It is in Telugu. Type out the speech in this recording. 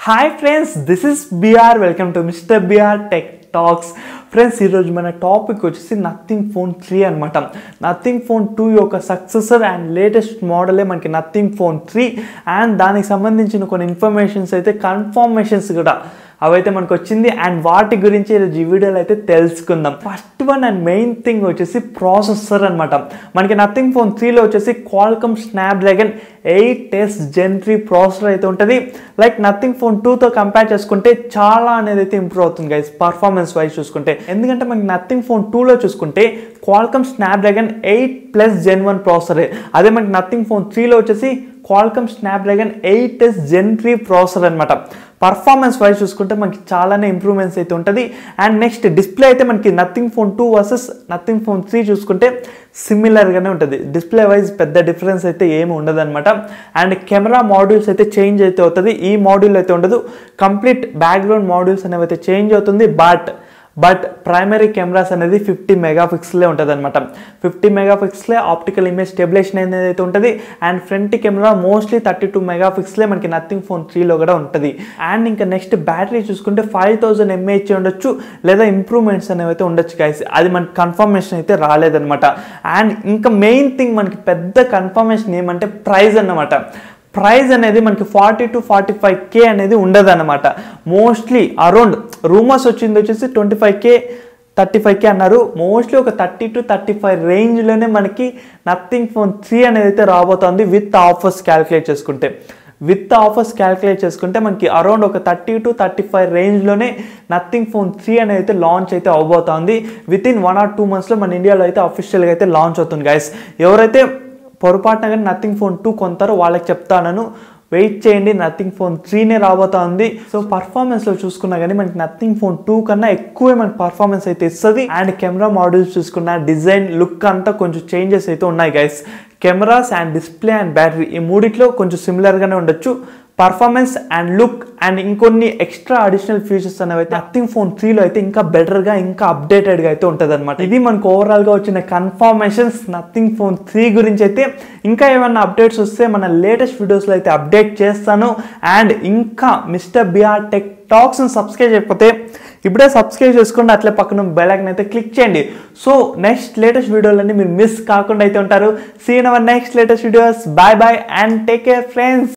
hi friends this is BR welcome to mister BR tech talks friends ఈరోజు మన టాపిక్ వచ్చేసి నథింగ్ ఫోన్ త్రీ అనమాట నథింగ్ ఫోన్ టూ యొక్క సక్సెసర్ అండ్ లేటెస్ట్ మోడలే మనకి నథింగ్ ఫోన్ త్రీ అండ్ దానికి సంబంధించిన కొన్ని ఇన్ఫర్మేషన్స్ అయితే కన్ఫర్మేషన్స్ కూడా అవైతే మనకు వచ్చింది అండ్ వాటి గురించి ఈరోజు ఈ వీడియోలో అయితే తెలుసుకుందాం first one and main thing వచ్చేసి ప్రాసెసర్ అనమాట మనకి నథింగ్ ఫోన్ త్రీలో వచ్చేసి Qualcomm Snapdragon eight S gen three processor అయితే ఉంటుంది లైక్ నథింగ్ ఫోన్ టూతో కంపేర్ చేసుకుంటే చాలా అనేది అయితే ఇంప్రూవ్ అవుతుంది గైస్ పర్ఫార్మెన్స్ వైజ్ చూసుకుంటే ఎందుకంటే మనకి నథింగ్ ఫోన్ టూలో చూసుకుంటే Qualcomm Snapdragon eight plus gen one ప్రాసెసరే అదే మనకి నథింగ్ ఫోన్ త్రీలో వచ్చేసి Qualcomm Snapdragon eight S gen three processor అనమాట పర్ఫార్మెన్స్ వైజ్ చూసుకుంటే మనకి చాలానే ఇంప్రూవ్మెంట్స్ అయితే ఉంటుంది అండ్ నెక్స్ట్ డిస్ప్లే అయితే మనకి Nothing Phone two versus Nothing Phone three చూసుకుంటే సిమిలర్గానే ఉంటుంది డిస్ప్లే వైజ్ పెద్ద డిఫరెన్స్ అయితే ఏమి ఉండదు అనమాట అండ్ కెమెరా మాడ్యూల్స్ అయితే చేంజ్ అయితే అవుతుంది ఈ మాడ్యూల్ అయితే ఉండదు కంప్లీట్ బ్యాక్గ్రౌండ్ మాడ్యూల్స్ అనేవి అయితే చేంజ్ అవుతుంది బట్ బట్ ప్రైమరీ కెమెరాస్ అనేది ఫిఫ్టీ మెగా పిక్సెలే ఉంటుంది అనమాట ఫిఫ్టీ మెగా పిక్సెలే ఆప్టికల్ ఇమేజ్ స్టెబిలేషన్ అనేది అయితే ఉంటుంది and front camera mostly thirty two mega పిక్సెలే మనకి నథింగ్ ఫోన్ త్రీలో కూడా ఉంటుంది అండ్ ఇంకా నెక్స్ట్ బ్యాటరీ చూసుకుంటే ఫైవ్ థౌసండ్ ఎంఏహెచ్ ఉండొచ్చు లేదా ఇంప్రూవ్మెంట్స్ అనేవి అయితే ఉండొచ్చు గైస్ అది మనకి కన్ఫర్మేషన్ అయితే రాలేదన్నమాట అండ్ ఇంకా మెయిన్ థింగ్ మనకి పెద్ద కన్ఫర్మేషన్ ఏమంటే ప్రైజ్ అన్నమాట ప్రైస్ అనేది మనకి forty to forty five K అనేది ఉండదు అనమాట మోస్ట్లీ అరౌండ్ రూమర్స్ వచ్చింది వచ్చేసి twenty five K thirty five K అన్నారు మోస్ట్లీ ఒక థర్టీ టు థర్టీ ఫైవ్ రేంజ్లోనే మనకి నథింగ్ ఫోన్ త్రీ అనేది అయితే రాబోతోంది విత్ ఆఫర్స్ క్యాలిక్యులేట్ చేసుకుంటే విత్ ఆఫర్స్ క్యాలిక్యులేట్ చేసుకుంటే మనకి అరౌండ్ ఒక థర్టీ టు థర్టీ ఫైవ్ రేంజ్లోనే నథింగ్ ఫోన్ త్రీ అనేది అయితే లాంచ్ అయితే అవబోతోంది with in one or two మంత్స్లో మన ఇండియాలో అయితే అఫీషియల్గా అయితే లాంచ్ అవుతుంది గైస్ ఎవరైతే పొరపాటున కానీ నథింగ్ ఫోన్ టూ కొంటారో వాళ్ళకి చెప్తాను వెయిట్ చేయండి నథింగ్ ఫోన్ త్రీనే రాబోతా ఉంది సో పర్ఫార్మెన్స్లో చూసుకున్నా కానీ మనకి నథింగ్ ఫోన్ టూ కన్నా ఎక్కువే మనకి పర్ఫార్మెన్స్ అయితే ఇస్తుంది అండ్ కెమెరా మాడ్యూల్స్ చూసుకున్న డిజైన్ లుక్ అంతా కొంచెం చేంజెస్ అయితే ఉన్నాయి guys cameras and display and battery ఈ మూడిట్లో కొంచెం సిమిలర్గానే ఉండొచ్చు పర్ఫార్మెన్స్ అండ్ లుక్ అండ్ ఇంకొన్ని ఎక్స్ట్రా అడిషనల్ ఫీచర్స్ అనేవి అయితే నథింగ్ ఫోన్ త్రీలో అయితే ఇంకా బెటర్గా ఇంకా అప్డేటెడ్గా అయితే ఉంటుంది అనమాట ఇది మనకు ఓవరాల్గా వచ్చిన కన్ఫర్మేషన్స్ నథింగ్ ఫోన్ త్రీ గురించి అయితే ఇంకా ఏమైనా అప్డేట్స్ వస్తే మన లేటెస్ట్ వీడియోస్లో అయితే అప్డేట్ చేస్తాను అండ్ ఇంకా మిస్టర్ బిఆర్ టెక్ టాక్స్ని సబ్స్క్రైబ్ చేయకపోతే ఇప్పుడే సబ్స్క్రైబ్ చేసుకోండి అట్లే పక్కన బెల్ ఐకన్ అయితే క్లిక్ చేయండి సో నెక్స్ట్ లేటెస్ట్ వీడియోలన్నీ మీరు మిస్ కాకుండా అయితే ఉంటారు see in our next latest videos bye bye and take care friends